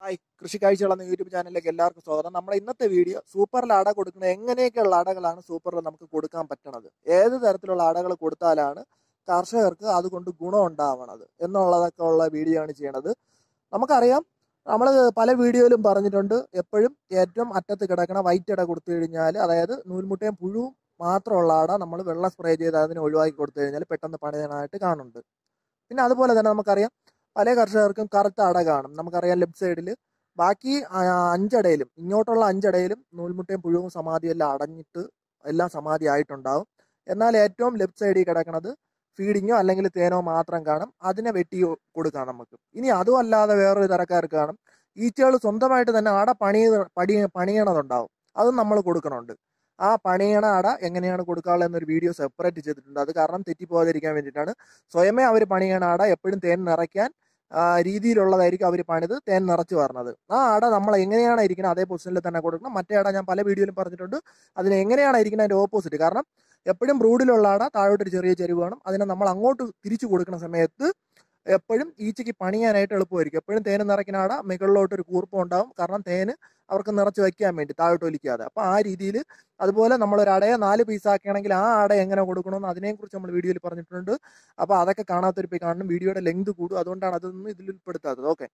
hi കൃഷി കാഴ്ചകൾ എന്ന യൂട്യൂബ് ചാനലിലേക്ക് എല്ലാവർക്കും സ്വാഗതം നമ്മുടെ ഇന്നത്തെ വീഡിയോ സൂപ്പറിൽ അട കൊടുക്കുന്നത് എങ്ങനെയൊക്കെയുള്ള അടകളാണ് സൂപ്പറിൽ നമുക്ക് കൊടുക്കാൻ പറ്റണത് ഏത് തരത്തിലുള്ള അടകൾ കൊടുത്താലാണ് കർഷകർക്ക് അതുകൊണ്ട് ഗുണം ഉണ്ടാവണത് എന്നുള്ളതൊക്കെ ഉള്ള വീഡിയോ ആണ് ചെയ്യണത് നമുക്കറിയാം നമ്മൾ പല വീഡിയോയിലും പറഞ്ഞിട്ടുണ്ട് എപ്പോഴും ഏറ്റവും അറ്റത്ത് കിടക്കണ വൈറ്റ് അട കൊടുത്തു കഴിഞ്ഞാൽ അതായത് നൂൽമുട്ടയും പുഴുവും മാത്രമുള്ള അട നമ്മൾ വെള്ളം സ്പ്രേ ചെയ്ത് അതിനെ ഒഴിവാക്കി കൊടുത്തു കഴിഞ്ഞാൽ പെട്ടെന്ന് പണിയാനായിട്ട് കാണുന്നുണ്ട് പിന്നെ അതുപോലെ തന്നെ നമുക്കറിയാം പല കർഷകർക്കും കറുത്ത അട കാണും നമുക്കറിയാം ലെഫ്റ്റ് സൈഡിൽ ബാക്കി ആ, അഞ്ചടയിലും ഇങ്ങോട്ടുള്ള അഞ്ചടയിലും നൂൽമുട്ടയും പുഴുവും സമാധിയും എല്ലാം അടഞ്ഞിട്ട് എല്ലാം സമാധി ആയിട്ടുണ്ടാവും എന്നാൽ ഏറ്റവും ലെഫ്റ്റ് സൈഡിൽ കിടക്കുന്നത് ഫീഡിങ്ങോ അല്ലെങ്കിൽ തേനോ മാത്രം കാണും അതിനെ വെട്ടി കൊടുക്കാം നമുക്ക് ഇനി അതും അല്ലാതെ വേറൊരു തരക്കാർക്ക് കാണും ഈച്ചകൾ സ്വന്തമായിട്ട് തന്നെ അട പണി പണി പണിയണതുണ്ടാവും അതും നമ്മൾ കൊടുക്കണുണ്ട് ആ പണിയണ അട എങ്ങനെയാണ് കൊടുക്കാനുള്ള എന്നൊരു വീഡിയോ സെപ്പറേറ്റ് ചെയ്തിട്ടുണ്ട് അത് കാരണം തെറ്റിപ്പോകാതിരിക്കാൻ വേണ്ടിയിട്ടാണ് സ്വയമേ അവർ പണിയണ അട എപ്പോഴും തേൻ നിറയ്ക്കാൻ ആ, രീതിയിലുള്ളതായിരിക്കും അവർ പണിത് തേൻ നിറച്ച് പറഞ്ഞത് ആ അട നമ്മൾ എങ്ങനെയാണ് ഇരിക്കുന്നത് അതേ പൊസിഷനിൽ തന്നെ കൊടുക്കണം മറ്റേ അട ഞാൻ പല വീഡിയോയിലും പറഞ്ഞിട്ടുണ്ട് അതിന് എങ്ങനെയാണ് ഇരിക്കുന്നത് അതിന്റെ ഓപ്പോസിറ്റ് കാരണം എപ്പോഴും ബ്രൂഡിലുള്ള അട താഴോട്ടൊരു ചെറിയ ചെരിവ് വേണം അതിനെ നമ്മൾ അങ്ങോട്ട് തിരിച്ചു കൊടുക്കുന്ന സമയത്ത് എപ്പോഴും ഈച്ചയ്ക്ക് പണിയാനായിട്ട് എളുപ്പമായിരിക്കും എപ്പോഴും തേന് നിറയ്ക്കുന്ന അട മുകളിലോട്ട് ഒരു കൂർപ്പം ഉണ്ടാവും കാരണം തേന് അവർക്ക് നിറച്ച് വയ്ക്കാൻ വേണ്ടി താഴോട്ട് ഒലിക്കാതെ അപ്പോൾ ആ രീതിയിൽ അതുപോലെ നമ്മൾ ഒരു അടയെ നാല് പീസ് ആക്കുകയാണെങ്കിൽ ആ അട എങ്ങനെ കൊടുക്കണമെന്ന് അതിനെക്കുറിച്ച് നമ്മൾ വീഡിയോയിൽ പറഞ്ഞിട്ടുണ്ട് അപ്പോൾ അതൊക്കെ കാണാത്തൊരു പോയി കാണണം വീഡിയോയുടെ ലെങ്ത് കൂടും അതുകൊണ്ടാണ് അതൊന്നും ഇതിൽ ഉൾപ്പെടുത്താത്തത് ഓക്കെ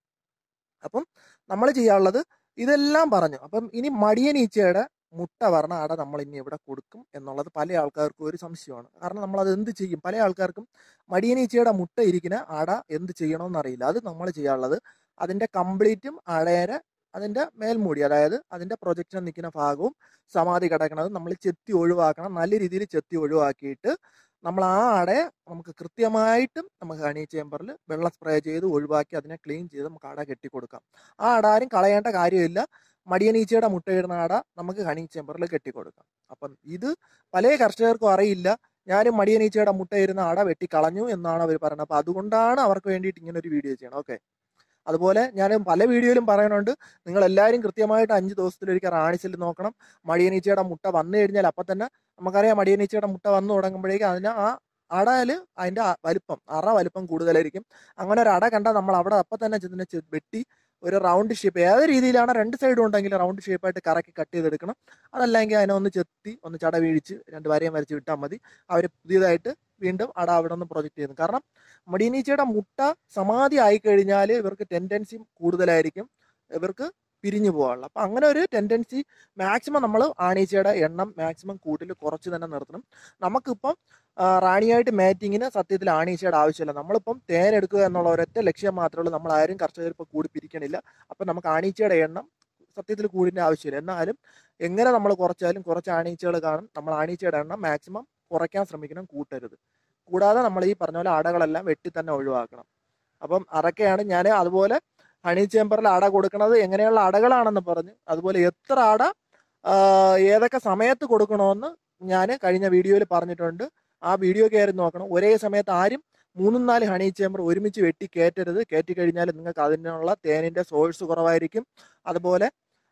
അപ്പം നമ്മൾ ചെയ്യാനുള്ളത് ഇതെല്ലാം പറഞ്ഞു അപ്പം ഇനി മടിയൻ ഈച്ചയുടെ മുട്ട പറഞ്ഞ അട നമ്മൾ ഇനി എവിടെ കൊടുക്കും എന്നുള്ളത് പല ആൾക്കാർക്കും ഒരു സംശയമാണ് കാരണം നമ്മൾ അത് എന്ത് ചെയ്യും പല ആൾക്കാർക്കും മടിയൻ ഈച്ചയുടെ മുട്ട ഇരിക്കുന്ന അട എന്ത് ചെയ്യണമെന്ന് അറിയില്ല അത് നമ്മൾ ചെയ്യാനുള്ളത് അതിന്റെ കംപ്ലീറ്റും അടയരെ അതിന്റെ മേൽമൂടി അതായത് അതിന്റെ പ്രൊജക്ഷൻ നിൽക്കുന്ന ഭാഗവും സമാധി കിടക്കുന്നത് നമ്മൾ ചെത്തി ഒഴിവാക്കണം നല്ല രീതിയിൽ ചെത്തി ഒഴിവാക്കിയിട്ട് നമ്മൾ ആ അടയെ നമുക്ക് കൃത്യമായിട്ടും നമുക്ക് ഹണി ചേമ്പറിൽ വെള്ളം സ്പ്രേ ചെയ്ത് ഒഴിവാക്കി അതിനെ ക്ലീൻ ചെയ്ത് നമുക്ക് അട കെട്ടിക്കൊടുക്കാം ആ അട ആരും കളയേണ്ട കാര്യമില്ല മടിയനീച്ചയുടെ മുട്ടയിടുന്ന അട നമുക്ക് ഹണി ചേമ്പറിൽ കെട്ടിക്കൊടുക്കാം അപ്പം ഇത് പല കർഷകർക്കും അറിയില്ല ഞാനും മടിയനീച്ചയുടെ മുട്ടയിരുന്ന അട വെട്ടി കളഞ്ഞു എന്നാണ് അവർ പറയുന്നത് അപ്പം അതുകൊണ്ടാണ് അവർക്ക് വേണ്ടിയിട്ട് ഇങ്ങനെ ഒരു വീഡിയോ ചെയ്യണം ഓക്കെ അതുപോലെ ഞാൻ പല വീഡിയോയിലും പറയുന്നുണ്ട് നിങ്ങൾ എല്ലാവരും കൃത്യമായിട്ട് അഞ്ച് ദിവസത്തിലൊരിക്കൽ റാണിസിൽ നോക്കണം മടിയനീച്ചയുടെ മുട്ട വന്നു കഴിഞ്ഞാൽ അപ്പം തന്നെ നമുക്കറിയാം മടിയനീച്ചയുടെ മുട്ട വന്നു തുടങ്ങുമ്പോഴേക്കും അതിന് ആ അടയില് അതിന്റെ ആ വലിപ്പം അറ വലിപ്പം കൂടുതലായിരിക്കും അങ്ങനെ ഒരു അട കണ്ടാൽ നമ്മൾ അവിടെ അപ്പം തന്നെ ചെന്നിനെ ചെ- വെട്ടി ഒരു റൗണ്ട് ഷേപ്പ് ഏത് രീതിയിലാണ് രണ്ട് സൈഡും ഉണ്ടെങ്കിൽ റൗണ്ട് ഷേപ്പായിട്ട് കറക്കി കട്ട് ചെയ്തെടുക്കണം അതല്ലെങ്കിൽ അതിനെ ഒന്ന് ചെത്തി ഒന്ന് ചട വീഴിച്ച് രണ്ട് വരയും വരച്ച് വിട്ടാൽ മതി അവർ പുതിയതായിട്ട് വീണ്ടും അട അവിടെ നിന്ന് പ്രൊജക്ട് ചെയ്യുന്നു കാരണം മടിയനീച്ചയുടെ മുട്ട സമാധി ആയിക്കഴിഞ്ഞാൽ ഇവർക്ക് ടെൻഡൻസി കൂടുതലായിരിക്കും ഇവർക്ക് പിരിഞ്ഞു പോകാനുള്ള അപ്പം അങ്ങനെ ഒരു ടെൻഡൻസി മാക്സിമം നമ്മൾ ആണീച്ചയുടെ എണ്ണം മാക്സിമം കൂട്ടിൽ കുറച്ച് തന്നെ നിർത്തണം നമുക്കിപ്പം ആ, റാണിയായിട്ട് മാറ്റിങ്ങിന് സത്യത്തിൽ ആണീച്ചയുടെ ആവശ്യമില്ല നമ്മളിപ്പം തേൻ എടുക്കുക എന്നുള്ള ഒരൊറ്റ ലക്ഷ്യം മാത്രമേ ഉള്ളൂ നമ്മൾ ആരും കർഷകർ ഇപ്പോൾ കൂടി പിരിക്കണില്ല അപ്പം നമുക്ക് ആണീച്ചയുടെ എണ്ണം സത്യത്തിൽ കൂടിൻ്റെ ആവശ്യമില്ല എന്നാലും എങ്ങനെ നമ്മൾ കുറച്ചാലും കുറച്ച് ആണീച്ചകൾ കാണും നമ്മൾ ആണീച്ചയുടെ എണ്ണം മാക്സിമം കുറയ്ക്കാൻ ശ്രമിക്കണം കൂട്ടരുത് കൂടാതെ നമ്മൾ ഈ പറഞ്ഞ പോലെ അടകളെല്ലാം വെട്ടി തന്നെ ഒഴിവാക്കണം അപ്പം അതൊക്കെയാണ് ഞാൻ അതുപോലെ ഹണി ചേമ്പറിൽ അട കൊടുക്കുന്നത് എങ്ങനെയുള്ള അടകളാണെന്ന് പറഞ്ഞു അതുപോലെ എത്ര അട ആ, ഏതൊക്കെ സമയത്ത് കൊടുക്കണമെന്ന് ഞാൻ കഴിഞ്ഞ വീഡിയോയിൽ പറഞ്ഞിട്ടുണ്ട് ആ വീഡിയോ കയറി നോക്കണം ഒരേ സമയത്ത് ആരും മൂന്നും നാല് ഹണി ചേമ്പർ ഒരുമിച്ച് വെട്ടി കയറ്റരുത് കയറ്റി കഴിഞ്ഞാൽ നിങ്ങൾക്ക് അതിനുള്ള തേനിന്റെ സോഴ്സ് കുറവായിരിക്കും അതുപോലെ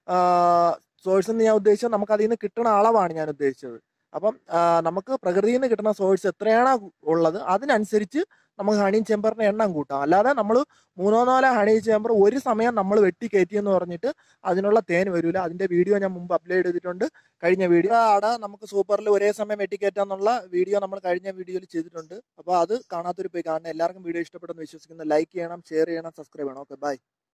സോഴ്സ് എന്ന് ഞാൻ ഉദ്ദേശിച്ചത് നമുക്ക് അതിൽ നിന്ന് കിട്ടുന്ന അളവാണ് ഞാൻ ഉദ്ദേശിച്ചത് അപ്പം ആ, നമുക്ക് പ്രകൃതിയിൽ നിന്ന് കിട്ടുന്ന സോഴ്സ് എത്രയാണോ ഉള്ളത് അതിനനുസരിച്ച് നമുക്ക് ഹണി ചേമ്പറിന്റെ എണ്ണം കൂട്ടാം അല്ലാതെ നമ്മൾ മൂന്നോ നാലോ ഹണി ചേമ്പർ ഒരു സമയം നമ്മൾ വെട്ടി കയറ്റി എന്ന് പറഞ്ഞിട്ട് അതിനുള്ള തേൻ വരില്ല അതിന്റെ വീഡിയോ ഞാൻ മുമ്പ് അപ്ലോഡ് ചെയ്തിട്ടുണ്ട് കഴിഞ്ഞ വീഡിയോ അട നമുക്ക് സൂപ്പറിൽ ഒരേ സമയം വെട്ടിക്കയറ്റാന്നുള്ള വീഡിയോ നമ്മൾ കഴിഞ്ഞ വീഡിയോയിൽ ചെയ്തിട്ടുണ്ട് അപ്പോൾ അത് കാണാത്തൊരു പോയി കാണണം എല്ലാവർക്കും വീഡിയോ ഇഷ്ടപ്പെട്ടെന്ന് വിശ്വസിക്കുന്നു ലൈക്ക് ചെയ്യണം ഷെയർ ചെയ്യണം സബ്സ്ക്രൈബ് ചെയ്യണം ഓക്കെ ബൈ